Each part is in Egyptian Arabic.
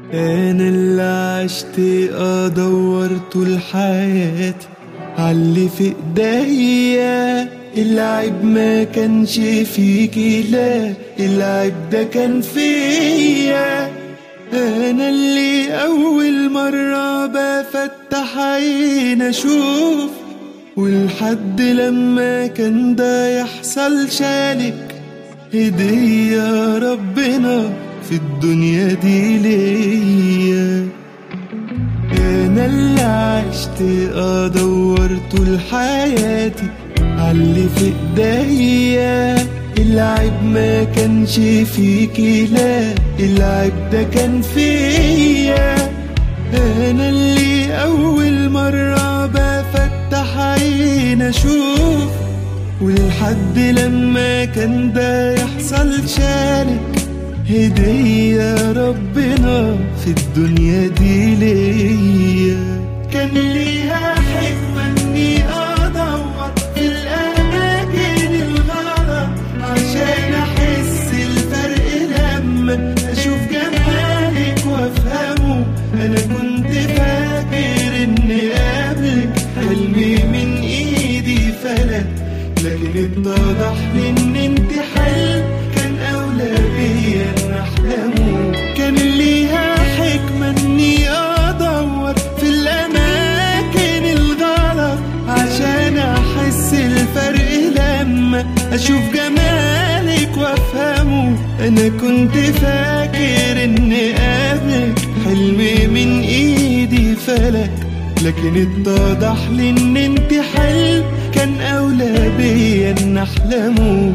انا اللي عشت ادور طول حياتي عاللي في ايديا العيب ما كانش فيكي لا العيب ده كان فيا انا اللي اول مرة بفتح عين اشوف والحد لما كان ده يحصل شالك هدية ربنا في الدنيا دي ليا انا اللي عشت ادور طول حياتي عاللي في ايديا العيب ما كانش فيكي لا العيب ده كان فيا انا اللي اول مرة بفتح عين اشوف والحد لما كان ده يحصل شارك هدية ربنا في الدنيا دي ليا كان ليها حكمة اني ادور في الاماكن الغلط عشان احس الفرق لما اشوف جمالك وافهمه انا كنت فاكر اني قبلك حلمي من ايدي فلت لكن اتضح لي ان انت حلم كان اولى بيا ان احلمه كان ليها حكمة اني ادور في الاماكن الغلط عشان احس الفرق لما اشوف جمالك وافهمه انا كنت فاكر ان قبلك حلمي من ايدي فلت لكن اتضح لي ان انت حلم كان اولى بيا ان احلمه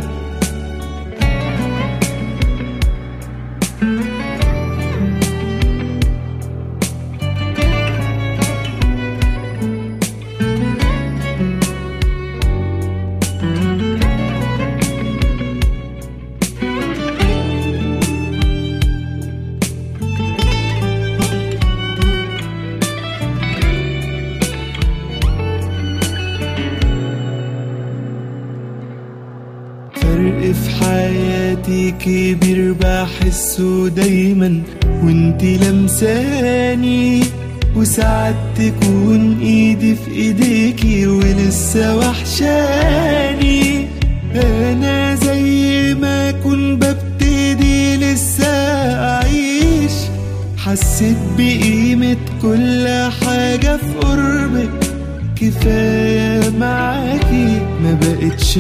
فرق في حياتي كبير بحسه دايما وانتي لمساني وساعات تكون ايدي في ايديكي ولسه وحشاني انا زي ما اكون ببتدي لسه اعيش حسيت بقيمة كل حاجة في قربك كفاية معاكي ما بقتش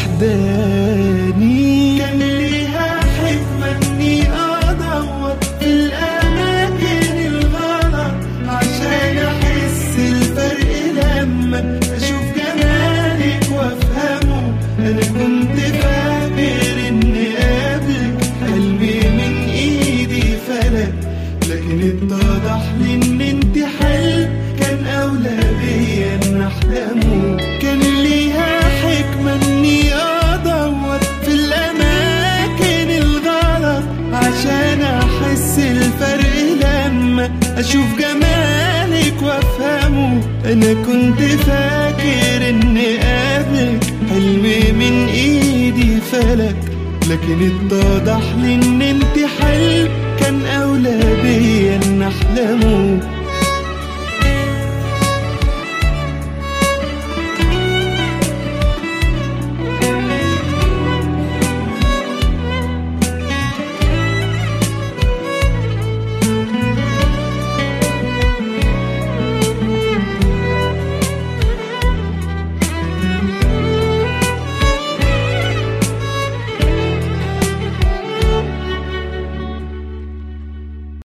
وحداني كان ليها حكمة اني ادور في الاماكن الغلط عشان احس الفرق لما اشوف جمالك وافهمه انا كنت فاكر اني قبلك حلمي من ايدي فلت لكن اتضح لي ان انت حلم كان اولى بيا ان احلمه كان ليها حكمة اني ادور في الاماكن الغلط عشان احس الفرق لما اشوف جمالك وافهمه انا كنت فاكر ان قبلك حلمي من ايدي فلت لكن اتضح لي ان انت حلم كان اولى بيا ان احلمه